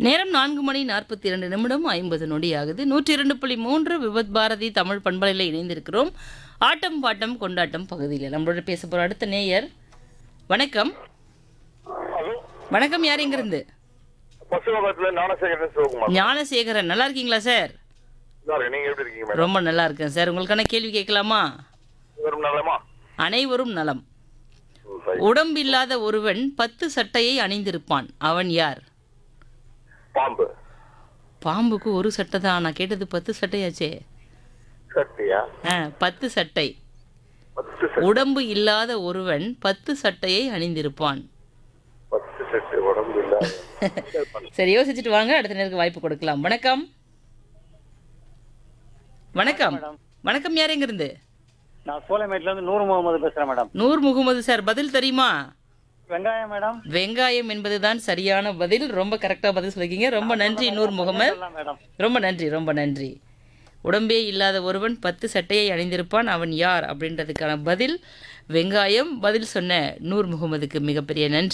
நேரம் நான்கு மணி நாற்பத்தி இரண்டு நிமிடம் ஐம்பது நொடி ஆகுது நூற்றி இரண்டு புள்ளி மூன்று விபத் பாரதி தமிழ் பண்பலையில் இணைந்திருக்கிறோம் ஆட்டம் பாட்டம் கொண்டாட்டம் பகுதியில் நம்மளோட பேச போகிற அடுத்த நேயர் வணக்கம் ஹலோ வணக்கம் யார் இங்கிருந்து பசுவகத்துல ஞானசேகரன் சிவகுமார் ஞானசேகரன் நல்லா இருக்கீங்களா சார் நல்லா இருக்கேன். நீங்க எப்படி இருக்கீங்க மேடம் ரொம்ப நல்லா இருக்கேன் சார் உங்களுக்கான கேள்வி கேட்கலாமா வெறும் நலமா அனைவரும் நலம் ம், சரி. உடம்பில்லாத ஒருவன் பத்து சட்டையை அணிந்திருப்பான் அவன் யார் பாம்பு பாம்புக்கு ஒரு சட்டை தான் நான் கேட்டது பத்து சட்டையாச்சே சட்டியா ஆ பத்து சட்டை பத்து செட் உடம்பு இல்லாத ஒருவன் பத்து சட்டையை அணிந்திருப்பான் பத்து செட்டு உடம்பு இல்ல சரி யோசிச்சுட்டு வாங்க அடுத்த நேருக்கு வாய்ப்பு கொடுக்கலாம் வணக்கம் வணக்கம் வணக்கம் யார் எங்கிருந்து நான் சோலைமேட்ல இருந்து நூறு முகமது பேசுறேன் மேடம் நூர் முகமது சார் பதில் தெரியுமா வெங்காயம் மேடம் வெங்காயம் என்பதுதான் சரியான பதில் ரொம்ப கரெக்டாக பதில் சொல்லிருக்கீங்க ரொம்ப நன்றி நூர் முகமது சொல்லலாம் மேடம் ரொம்ப நன்றி ரொம்ப நன்றி உடம்பே இல்லாத ஒருவன் பத்து சட்டையை அணிந்திருப்பான் அவன் யார் அப்படின்றதுக்கான பதில் வெங்காயம் பதில் சொன்ன நூர் முகமதுக்கு மிகப்பெரிய நன்றி